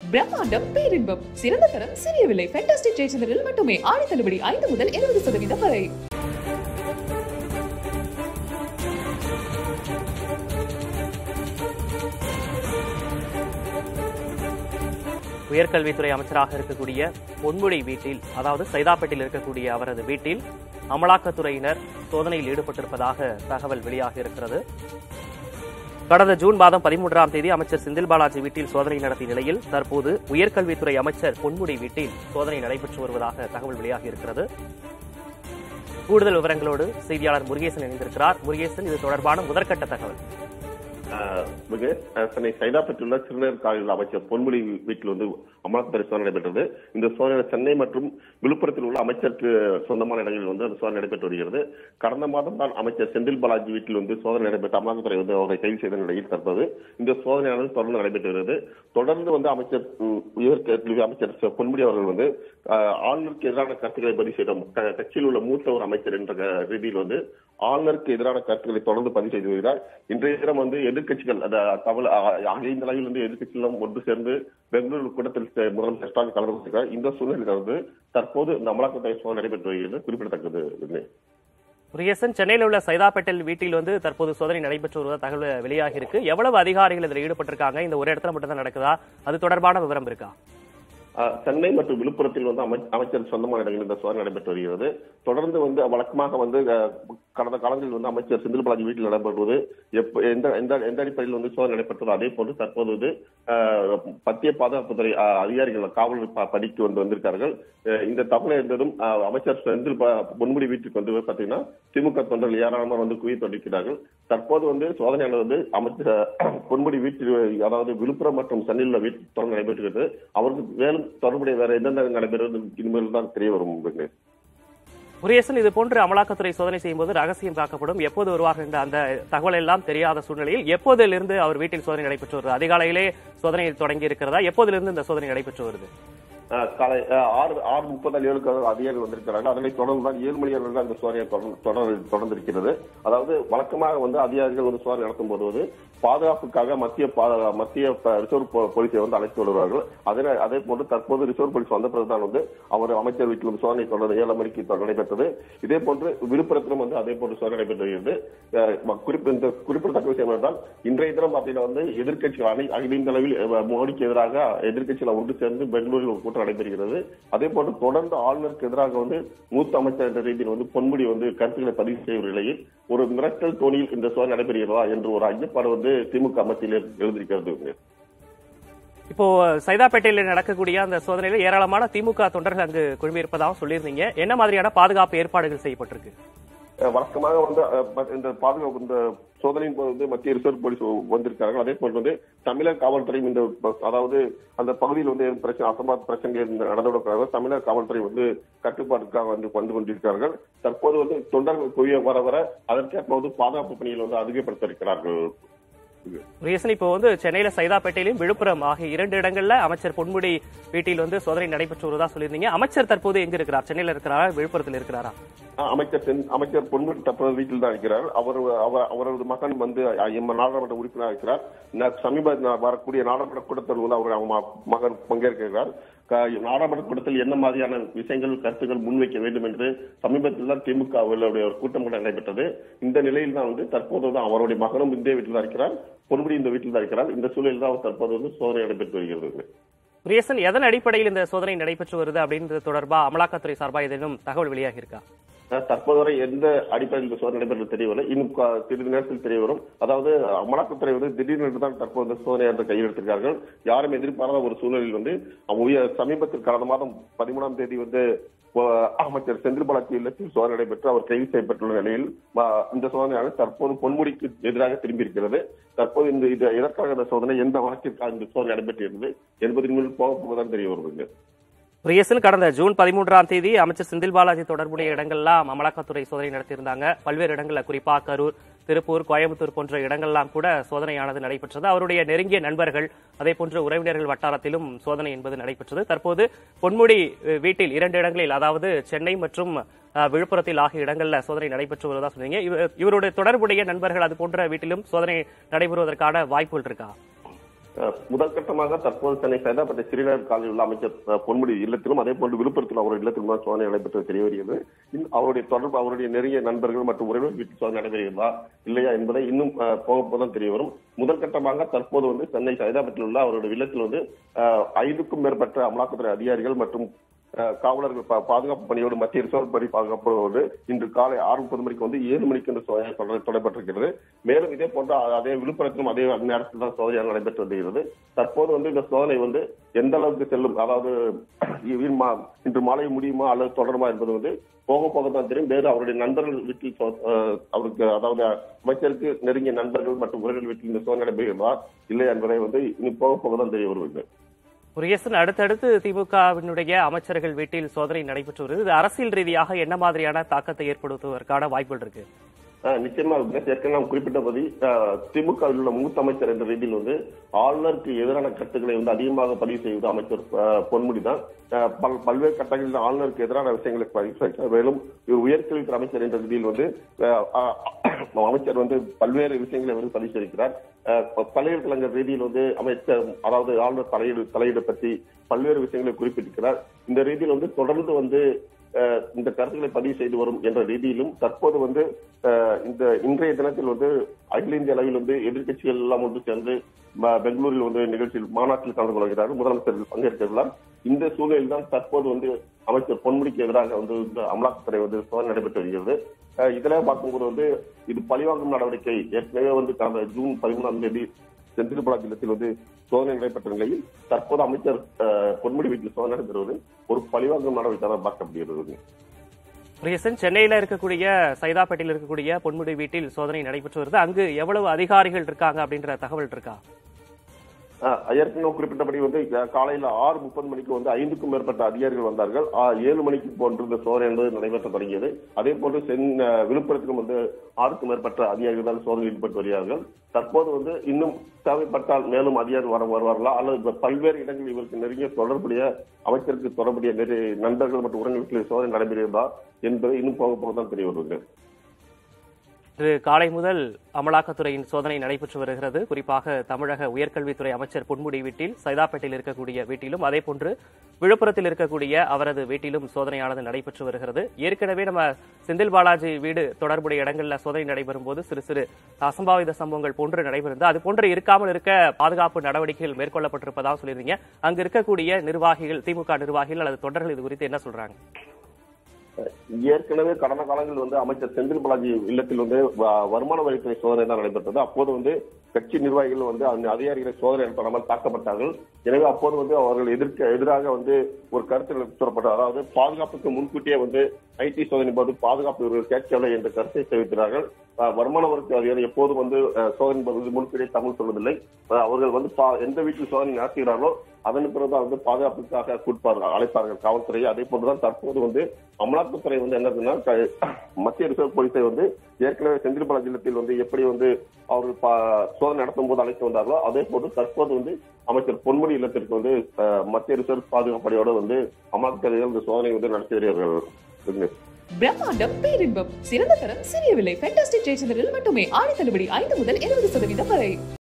பிரம்மாண்டம் பேரின்பம் சிறந்த தரம் சிறிய விலை ஃபேண்டாஸ்டிக் ஜெயச்சந்திரில் மட்டுமே ஆடி தள்ளுபடி ஐந்து முதல் இருபது சதவீதம் வரை உயர்கல்வித்துறை அமைச்சராக இருக்கக்கூடிய பொன்முடி வீட்டில் அதாவது சைதாப்பேட்டில் இருக்கக்கூடிய அவரது வீட்டில் அமலாக்கத்துறையினர் சோதனையில் ஈடுபட்டிருப்பதாக தகவல் வெளியாக இருக்கிறது கடந்த ஜூன் மாதம் பதிமூன்றாம் தேதி அமைச்சர் செந்தில் பாலாஜி வீட்டில் சோதனை நடத்திய நிலையில் தற்போது உயர்கல்வித்துறை அமைச்சர் பொன்முடி வீட்டில் சோதனை நடைபெற்று வருவதாக தகவல் வெளியாகி இருக்கிறது கூடுதல் விவரங்களோடு செய்தியாளர் முருகேசன் இணைந்திருக்கிறார் முருகேசன் இது தொடர்பான முதற்கட்ட தகவல் ஆஹ் மிக ஆஹ் சென்னை சைதாப்பேட்டில் உள்ள சிறுநீர் காலையில் அமைச்சர் பொன்முடி வீட்டில் வந்து அமலாக்கத்துறை சோதனை நடைபெற்றது இந்த சோதனை சென்னை மற்றும் விழுப்புரத்தில் உள்ள அமைச்சருக்கு சொந்தமான இடங்களில் வந்து அந்த சோதனை நடைபெற்று வருகிறது கடந்த மாதம் தான் அமைச்சர் செந்தில் பாலாஜி வீட்டில் வந்து சோதனை நடைபெற்ற அமலாக்கத்துறை வந்து அவரை கைது செய்த நிலையில் தற்போது இந்த சோதனையானது தொடர்ந்து நடைபெற்று வருகிறது தொடர்ந்து வந்து அமைச்சர் உம், உயர்கல்வி அமைச்சர் ச- பொன்முடி அவர்கள் வந்து ஆஹ், ஆளுநருக்கு எதிரான கருத்துக்களை பதிவு செய்த க- கட்சியில் உள்ள மூத்த ஒரு அமைச்சர் என்ற க- ரீதியில் வந்து ஆளுநருக்கு எதிரான கருத்துக்களை தொடர்ந்து பதிவு செய்து வருகிறார் இன்றைய தினம் வந்து எதிர்க்கட்சிகள் அந்த தமிழ் அகில இந்த அளவில் வந்து எதிர்க்கட்சிகளும் ஒன்று சேர்ந்து பெங்களூரு கூட்டத்தில் சே- முதலமைச்சர் ஸ்டாலின் கலந்து கொண்டிருக்கிறார் இந்த சூழ்நிலையில் வந்து தற்போது இந்த அமலாக்கத்துறை சோதனை நடைபெற்று வருகிறது குறிப்பிடத்தக்கது விக்னேஷ். முருகேசன் சென்னையில் உள்ள சைதாப்பேட்டல் வீட்டில் வந்து தற்போது சோதனை நடைபெற்று வருவதா தகவல் வெளியாகி இருக்கு எவ்வளவு அதிகாரிகள் இதில் ஈடுபட்டிருக்காங்க இந்த ஒரு இடத்துல மட்டும் தான் நடக்குதா அது தொடர்பான விவரம் இருக்கா ஆஹ் சென்னை மற்றும் விழுப்புரத்தில் வந்து அமை- அமைச்சர் சொந்தமான இடங்களில் இந்த சோதனை நடைபெற்று வருகிறது தொடர்ந்து வந்து வழக்கமாக வந்து ஆஹ், கடந்த காலங்களில் வந்து அமைச்சர் செந்தில் பாலாஜி வீட்டில் நடைபெறுவது எப்ப எந்த எந்த எந்த அடிப்படையில் வந்து சோதனை நடைபெற்றதோ அதே போன்று தற்போது வந்து ஆஹ், மத்திய பாதுகாப்புத்துறை ஆஹ், அதிகாரிகள் காவல் ப- பணிக்கு வந்து வந்திருக்கார்கள் ஆஹ், இந்த தகவலை இருந்ததும் ஆஹ், அமைச்சர் செந்தில் பா- பொன்முடி வீட்டுக்கு வந்து பாத்தீங்கன்னா திமுக தொண்டர்கள் ஏராளமாக வந்து குவித்து கொண்டிருக்கிறார்கள் தற்போது வந்து சோதனையானது வந்து அமைச்சர் பொன்முடி வீட்டில் அதாவது விழுப்புரம் மற்றும் சென்னையில் உள்ள வீட்டில் தொடர்ந்து நடைபெற்றுகிறது அவருக்கு மேலும் தொடர்புடைய வேற எந்தெந்த நடைபெறுவது இனிமேல் தான் தெரிய வரும் விக்னேஷ். முருகேசன் இது போன்று அமலாக்கத்துறை சோதனை செய்யும்போது ரகசியம் காக்கப்படும் எப்போது வருவார்கள் என்ற அந்த தகவல் எல்லாம் தெரியாத சூழ்நிலையில் எப்போதிலிருந்து அவர் வீட்டில் சோதனை நடைபெற்று வருது அதிகாலையிலே சோதனை தொடங்கி இருக்கிறதா எப்போதிலிருந்து இந்த சோதனை நடைபெற்று வருது ஆஹ் காலை ஆஹ் ஆறு ஆறு முப்பது ஏழுக்கு அதிகாரிகள் வந்திருக்கிறார்கள் அதனை தொடர்ந்து தான் ஏழு மணி அளவில் அந்த சோதனை தொடர்ந்து தொடர் தொடர்ந்திருக்கிறது அதாவது வழக்கமாக வந்து அதிகாரிகள் வந்து சோதனை நடத்தும் போது வந்து பாதுகாப்புக்காக மத்திய பா- மத்திய ப- ரிசர்வ் போ- போலீஸை வந்து அழைத்து வருவார்கள் அதே அதே போன்று தற்போது ரிசர்வ் போலீஸ் வந்த பிறகுதான் வந்து அவர் அமைச்சர் வீட்டில் வந்து சோதனை தொடர்ந்து ஏழு மணிக்கு தொ- நடைபெற்றது இதே போன்று விழுப்புரத்திலும் வந்து அதே போன்று சோதனை நடைபெற்று வருகிறது ஆஹ் ம- குறிப்பு இந்த குறிப்பிடத்தக்க விஷயம் என்றால் இன்றைய தினம் பார்த்தீங்கன்னா வந்து எதிர்க்கட்சிகள் அனை அகில இந்திய அளவில் அஹ், மோடிக்கு எதிராக எதிர்க்கட்சிகள் ஒன்று சேர்ந்து பெங்களூரில் ஒரு கூட்டம் நடைபெறுகிறது அதே போன்று தொடர்ந்து ஆளுநருக்கு எதிராக வந்து மூத்த அமைச்சர் என்ற ரீதியில் வந்து பொன்முடி வந்து கருத்துக்களை பதிவு செய்யும் நிலையில் ஒரு மிரட்டல் தோணியில் இந்த சோதனை நடைபெறுகிறதா என்று ஒரு ஐயப்பாடு வந்து திமுக மத்தியில் எழுந்திருக்கிறது இப்போ சைதாப்பேட்டையில் நடக்கக்கூடிய அந்த சோதனையில் ஏராளமான திமுக தொண்டர்கள் அங்கு குழுமியிருப்பதாக சொல்லியிருந்தீங்க என்ன மாதிரியான பாதுகாப்பு ஏற்பாடுகள் செய்யப்பட்டிருக்கு அஹ் வழக்கமாக வந்து அஹ், ப- இந்த பாதுகாப்பு இந்த சோதனையின் போது வந்து மத்திய ரிசர்வ் போலீஸ் வந்திருக்கார்கள் அதே போல் வந்து தமிழக காவல்துறையும் இந்த ப- அதாவது அந்த பகுதியில் வந்து எதுவும் பிரச்சனை அசம்பாத் பிரச்சனைகள் நடந்துவிடக்கூடாது தமிழக காவல்துறை வந்து கட்டுப்பாட்டுக்காக வந்து வந்து கொண்டிருக்கிறார்கள் தற்போது வந்து தொண்டர்கள் குவிய வர வர அதற்கேற்ப வந்து பாதுகாப்பு பணிகள் வந்து அதிகப்படுத்த இருக்கிறார்கள் முருகேசன் இப்போ வந்து சென்னையில சைதாப்பேட்டையிலும் விழுப்புரம் ஆகிய இரண்டு இடங்கள்ல அமைச்சர் பொன்முடி வீட்டில் வந்து சோதனை நடைபெற்று வருவதா சொல்லியிருந்தீங்க அமைச்சர் தற்போது எங்க இருக்கிறார் சென்னையில இருக்கிறாரா விழுப்புரத்தில் இருக்கிறாரா அஹ் அமைச்சர் சென்- அமைச்சர் பொன்முடி தற்போது வீட்டில் தான் இருக்கிறார் அவர் அவர் அவரது மகன் வந்து அஹ், எம் நாடாளுமன்ற உறுப்பினராக இருக்கிறார் ந- சமீப ந- வரக்கூடிய நாடாளுமன்ற கூட்டத்தில் வந்து அவர் அவங்க ம- மகன் பங்கேற்கிறார் க- நாடாளுமன்ற கூட்டத்தில் என்ன மாதிரியான விஷயங்கள் கருத்துக்கள் முன்வைக்க வேண்டும் என்று சமீபத்தில் தான் திமுக ஒரு கூட்டம் கூட நடைபெற்றது இந்த நிலையில் தான் வந்து தற்போது தான் அவருடைய மகனும் இந்த வீட்டில் தான் இருக்கிறார் பொன்முடி இந்த வீட்டில் தான் இருக்கிறார் இந்த சூழலில் தான் அவர் தற்போது வந்து சோதனை நடைபெற்று வருகிறது முருகேசன் எதன் அடிப்படையில் இந்த சோதனை நடைபெற்று வருது அப்படின்றது தொடர்பா அமலாக்கத்துறை சார்பா ஏதேனும் தகவல் வெளியாகி இருக்கா அஹ் தற்போது வரை எந்த அடிப்படையில் இந்த சோதனை நடைபெற்றது தெரியவில்லை இன்னும் க- சிறிது நேரத்தில் தெரிய வரும் அதாவது அமலாக்கத்துறை வந்து திடீரென்று தான் தற்போது இந்த சோதனையை வந்து கையில் எடுத்திருக்கார்கள் யாரும் எதிர்பாராத ஒரு சூழலில் வந்து உய- சமீபத்தில் கடந்த மாதம் பதிமூணாம் தேதி வந்து அஹ், அமைச்சர் செந்தில் பாலாஜி இல்லத்தில் சோதனை நடைபெற்று அவர் கைது செய்யப்பட்டுள்ள நிலையில் அஹ், இந்த சோதனையானது தற்போது பொன்முடிக்கு எதிராக திரும்பியிருக்கிறது தற்போது இந்த இது எதற்காக இந்த சோதனை எந்த வழக்கிற்காக இந்த சோதனை நடைபெற்றிருந்தது என்பதின் மேல் போக போகதான் தெரிய வருவது முருகேசன் கடந்த ஜூன் பதிமூன்றாம் தேதி அமைச்சர் செந்தில் பாலாஜி தொடர்புடைய இடங்கள்லாம் அமலாக்கத்துறை சோதனை நடத்தியிருந்தாங்க பல்வேறு இடங்கள்ல குறிப்பா கரூர் திருப்பூர் கோயம்புத்தூர் போன்ற இடங்கள்லாம் கூட சோதனையானது நடைபெற்றது அவருடைய நெருங்கிய நண்பர்கள் அதே போன்ற உறவினர்கள் வட்டாரத்திலும் சோதனை என்பது நடைபெற்றது தற்போது பொன்முடி அஹ், வீட்டில் இரண்டு இடங்களில் அதாவது சென்னை மற்றும் அஹ், விழுப்புரத்தில் ஆகிய இடங்கள்ல சோதனை நடைபெற்று வருவதா சொன்னீங்க இவ- இவருடைய தொடர்புடைய நண்பர்கள் அது போன்ற வீட்டிலும் சோதனை நடைபெறுவதற்கான வாய்ப்புகள் இருக்கா அஹ், முதல் கட்டமாக தற்போது சென்னை சைதாப்பேட்டை ஸ்ரீநகர் காலையில் உள்ள அமைச்சர் அஹ், பொன்முடி இல்லத்திலும் அதே போன்று விழுப்புரத்தில் அவருடைய இல்லத்திலும் தான் சோதனை நடைபெற்றது தெரிய வருகிறது இன்னும் அவருடைய தொடர்பு அவருடைய நெருங்கிய நண்பர்கள் மற்றும் உறவினர் வீட்டில் சோதனை நடைபெறுகிறதா இல்லையா என்பதை இன்னும் அஹ், போக போக தான் தெரிய வரும் முதல் கட்டமாக தற்போது வந்து சென்னை சைதாப்பேட்டில் உள்ள அவருடைய இல்லத்தில் வந்து அஹ், ஐந்துக்கும் மேற்பட்ட அமலாக்கத்துறை அதிகாரிகள் மற்றும் அஹ், காவலர்கள் பா- பாதுகாப்பு பணியோடு மத்திய ரிசர்வ் பணி பாதுகாப்போடு இன்று காலை ஆறு முப்பது மணிக்கு வந்து ஏழு மணிக்கு இந்த சோதனை தொடர- தொடரப்பட்டிருக்கிறது மேலும் இதே போன்ற அ- அதே விழுப்புரத்திலும் அதே நேரத்தில் தான் சோதனை நடைபெற்று வருகிறது தற்போது வந்து இந்த சோதனை வந்து எந்த அளவுக்கு செல்லும் அதாவது இ- மா- இன்று மாலை முடியுமா அல்லது தொடருமா என்பது வந்து போக போக தான் தெரியும் வேறு அவருடைய நண்பர்கள் வீட்டில் சோ- அஹ், அவருக்கு அதாவது அமைச்சருக்கு நெருங்கிய நண்பர்கள் மற்றும் உறவினர் வீட்டில் இந்த சோதனை நடைபெறுகிறதா இல்லை என்பதை வந்து இனி போக போக தான் தெரிய வருவது முருகேசன் அடுத்தடுத்து திமுகவினுடைய அமைச்சர்கள் வீட்டில் சோதனை நடைபெற்று வருது இது அரசியல் ரீதியாக என்ன மாதிரியான தாக்கத்தை ஏற்படுத்துவதற்கான வாய்ப்புகள் இருக்கு ஆஹ் நிச்சயமா இருக்குங்க. ஏற்கனவே நாம் குறிப்பிட்டபடி திமுக உள்ள மூத்த அமைச்சர் என்ற ரீதியில் வந்து ஆளுநருக்கு எதிரான கருத்துக்களை வந்து அதிகமாக பதிவு செய்வது அமைச்சர் ஆஹ், பொன்முடி தான் ஆஹ், பல்- பல்வேறு கட்டங்களில் ஆளுநருக்கு எதிரான விஷயங்களை பதிவு செய்கிறார். மேலும் இவர் உயர்கல்வித்துறை அமைச்சர் என்ற ரீதியில் வந்து ஆஹ், ஆஹ், அமைச்சர் வந்து பல்வேறு விஷயங்களை வந்து பதிவு செய்திருக்கிறார் ஆஹ், ப- தலைவர் கலைஞர் ரீதியில் வந்து அமைச்சர் அதாவது ஆளுநர் தலையீடு தலையீடு பற்றி பல்வேறு விஷயங்களை குறிப்பிட்டிருக்கிறார் இந்த ரீதியில் வந்து தொடர்ந்து வந்து அஹ் இந்த கருத்துக்களை பதிவு செய்து வரும் என்ற ரீதியிலும் தற்போது வந்து அஹ், இந்த இன்றைய தினத்தில் வந்து அகில இந்திய அளவில் வந்து எதிர்க்கட்சிகள் எல்லாம் ஒன்று சேர்ந்து ம- பெங்களூரில் வந்து நிகழ்ச்சியில் மாநாட்டில் கலந்து கொள்கிறார்கள் முதலமைச்சர் பங்கேற்கிறார் இந்த சூழலில் தான் தற்போது வந்து அமைச்சர் பொன்முடிக்கு எதிராக வந்து இந்த அமலாக்கத்துறை வந்து சோதனை நடைபெற்று வருகிறது அஹ், இதுல பார்க்கும்போது வந்து இது பழிவாங்கும் நடவடிக்கை ஏற்கனவே வந்து கடந்த ஜூன் பதிமூணாம் தேதி செந்தில் பாலாஜி இல்லத்தில் வந்து சோதனை நடைபெற்ற நிலையில் தற்போது அமைச்சர் அஹ், பொன்முடி வீட்டில் சோதனை நடைபெறுவது ஒரு பழிவாங்கும் நடவடிக்கையாக பார்க்கப்படுகிறது முருகேசன் சென்னையில இருக்கக்கூடிய சைதாப்பேட்டையில் இருக்கக்கூடிய பொன்முடி வீட்டில் சோதனை நடைபெற்று வருது அங்கு எவ்வளவு அதிகாரிகள் இருக்காங்க அப்படின்ற தகவல் இருக்கா ஆஹ் ஏற்கனவே குறிப்பிட்டபடி வந்து அஹ் காலையில ஆறு முப்பது மணிக்கு வந்து ஐந்துக்கும் மேற்பட்ட அதிகாரிகள் வந்தார்கள் ஆஹ் ஏழு மணிக்கு போன்று இந்த சோதனை என்பது நடைபெற்ற தொடங்கியது அதே போன்று சென் அஹ் விழுப்புரத்திலும் வந்து ஆறுக்கும் மேற்பட்ட அதிகாரிகள் தான் சோதனையில் ஈடுபட்டு வருகிறார்கள் தற்போது வந்து இன்னும் தேவைப்பட்டால் மேலும் அதிகாரி வர வருவார்களா அல்லது பல்வேறு இடங்களில் இவருக்கு நெருங்கிய தொடர்புடைய அமைச்சருக்கு தொடர்புடைய நெரு நண்பர்கள் மற்றும் உறவினர்களுக்கு சோதனை நடைபெறுகிறதா என்பது இன்னும் போக போக தான் தெரிய வருவது இன்று காலை முதல் அமலாக்கத்துறையின் சோதனை நடைபெற்று வருகிறது குறிப்பாக தமிழக உயர்கல்வித்துறை அமைச்சர் பொன்முடி வீட்டில் சைதாப்பேட்டையில் இருக்கக்கூடிய வீட்டிலும் அதேபோன்று விழுப்புரத்தில் இருக்கக்கூடிய அவரது வீட்டிலும் சோதனையானது நடைபெற்று வருகிறது ஏற்கனவே நம்ம செந்தில் பாலாஜி வீடு தொடர்புடைய இடங்களில் சோதனை நடைபெறும் போது சிறு சிறு அசம்பாவித சம்பவங்கள் போன்று நடைபெறுந்து அது போன்று இருக்காமல் இருக்க பாதுகாப்பு நடவடிக்கைகள் மேற்கொள்ளப்பட்டிருப்பதாக சொல்லியிருந்தீங்க அங்கு இருக்கக்கூடிய நிர்வாகிகள் திமுக நிர்வாகிகள் அல்லது தொண்டர்கள் இது குறித்து என்ன சொல்றாங்க ஏற்கனவே கடந்த காலங்களில் வந்து அமைச்சர் செந்தில் பாலாஜி இல்லத்தில் வந்து வ- வருமான வரித்துறை சோதனை தான் நடைபெற்றது அப்போது வந்து கட்சி நிர்வாகிகள் வந்து அந்த அதிகாரிகளை சோதனை நடத்தாமல் தாக்கப்பட்டார்கள் எனவே அப்போது வந்து அவர்கள் எதிர்க்க எதிராக வந்து ஒரு கருத்து சொல்லப்பட்டது அதாவது பாதுகாப்புக்கு முன்கூட்டியே வந்து ஐடி சோதனை போது பாதுகாப்பு இவர்கள் கேட்கவில்லை என்ற கருத்தை தெரிவிக்கிறார்கள் அஹ், வருமான வரித்துறை அதிகாரி எப்போதும் வந்து அஹ், சோதனை போது முன்கூட்டியே தமிழ் சொல்வதில்லை அஹ், அவர்கள் வந்து பா- எந்த வீட்டில் சோதனை நடத்துகிறார்களோ அதன் பிறகுதான் வந்து பாதுகாப்புக்காக கூட்பார்கள் அழைப்பார்கள் காவல்துறை அதே போன்றுதான் தற்போது வந்து அமலாக்கத்துறை வந்து என்னதுன்னா க- மத்திய ரிசர்வ் போலீஸை வந்து ஏற்கனவே செந்தில் பாலாஜி இல்லத்தில் வந்து எப்படி வந்து அவர்கள் பா- சோதனை நடத்தும் போது அழைத்து வந்தார்களோ அதே போன்று தற்போது வந்து அமைச்சர் பொன்முடி இல்லத்திற்கு வந்து அஹ், மத்திய ரிசர்வ் பாதுகாப்பு படையோடு வந்து அமலாக்கத்துறையில் இந்த சோதனை வந்து நடத்தி வருகிறார்கள் பிரம்மாண்டம் பேரின்பம் சிறந்த தரம் சிறிய விலை ஃபேண்டாஸ்டிக் ஜெயச்சந்திரில் மட்டுமே ஆடி தள்ளுபடி ஐந்து முதல் இருபது சதவீதம் வரை